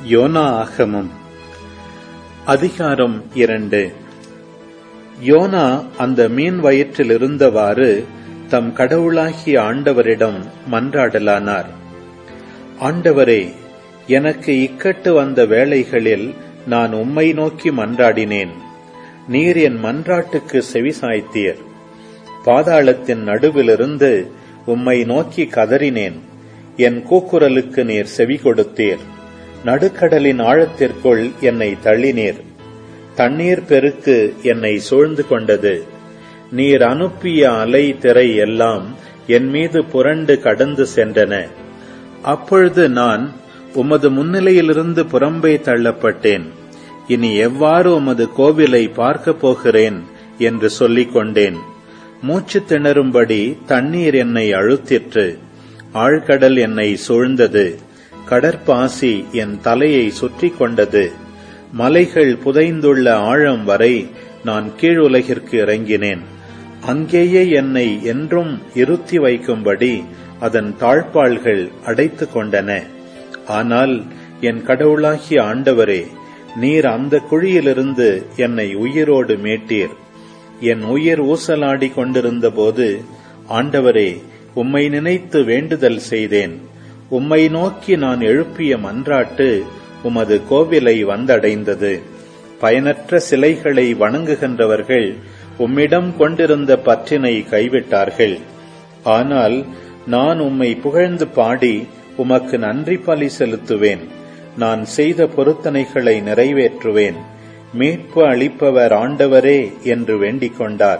YONO ஆகமம் அதிகாரம் இரண்டு யோனா அந்த மீன் வயிற்றில் இருந்தவாறு தம் கடவுளாகிய ஆண்டவரிடம் மன்றாடலானார் ஆண்டவரே எனக்கு இக்கட்டு வந்த வேளைகளில் நான் உம்மை நோக்கி மன்றாடினேன் நீர் என் மன்றாட்டுக்கு செவிசாய்த்தீர் பாதாளத்தின் நடுவிலிருந்து உம்மை நோக்கி கதறினேன் என் கூக்குரலுக்கு நீர் செவி கொடுத்தீர் நடுக்கடலின் ஆழத்திற்குள் என்னை தள்ளினீர் தண்ணீர் பெருக்கு என்னை சூழ்ந்து கொண்டது நீர் அனுப்பிய அலை திரை எல்லாம் என் மீது புரண்டு கடந்து சென்றன அப்பொழுது நான் உமது முன்னிலையிலிருந்து புறம்பே தள்ளப்பட்டேன் இனி எவ்வாறு உமது கோவிலை பார்க்கப் போகிறேன் என்று சொல்லிக் கொண்டேன் மூச்சு திணறும்படி தண்ணீர் என்னை அழுத்திற்று ஆழ்கடல் என்னை சூழ்ந்தது கடற்பாசி என் தலையை சுற்றி கொண்டது மலைகள் புதைந்துள்ள ஆழம் வரை நான் கீழுலகிற்கு இறங்கினேன் அங்கேயே என்னை என்றும் இருத்தி வைக்கும்படி அதன் தாழ்பாள்கள் அடைத்து கொண்டன ஆனால் என் கடவுளாகிய ஆண்டவரே நீர் அந்த குழியிலிருந்து என்னை உயிரோடு மீட்டீர் என் உயிர் ஊசலாடி கொண்டிருந்த போது ஆண்டவரே உம்மை நினைத்து வேண்டுதல் செய்தேன் உம்மை நோக்கி நான் எழுப்பிய மன்றாட்டு உமது கோவிலை வந்தடைந்தது பயனற்ற சிலைகளை வணங்குகின்றவர்கள் உம்மிடம் கொண்டிருந்த பற்றினை கைவிட்டார்கள் ஆனால் நான் உம்மை புகழ்ந்து பாடி உமக்கு நன்றி பலி செலுத்துவேன் நான் செய்த பொருத்தனைகளை நிறைவேற்றுவேன் மீட்பு அளிப்பவர் ஆண்டவரே என்று வேண்டிக் கொண்டார்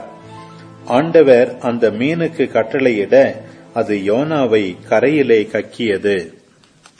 ஆண்டவர் அந்த மீனுக்கு கட்டளையிட அது யோனாவை கரையிலே கக்கியது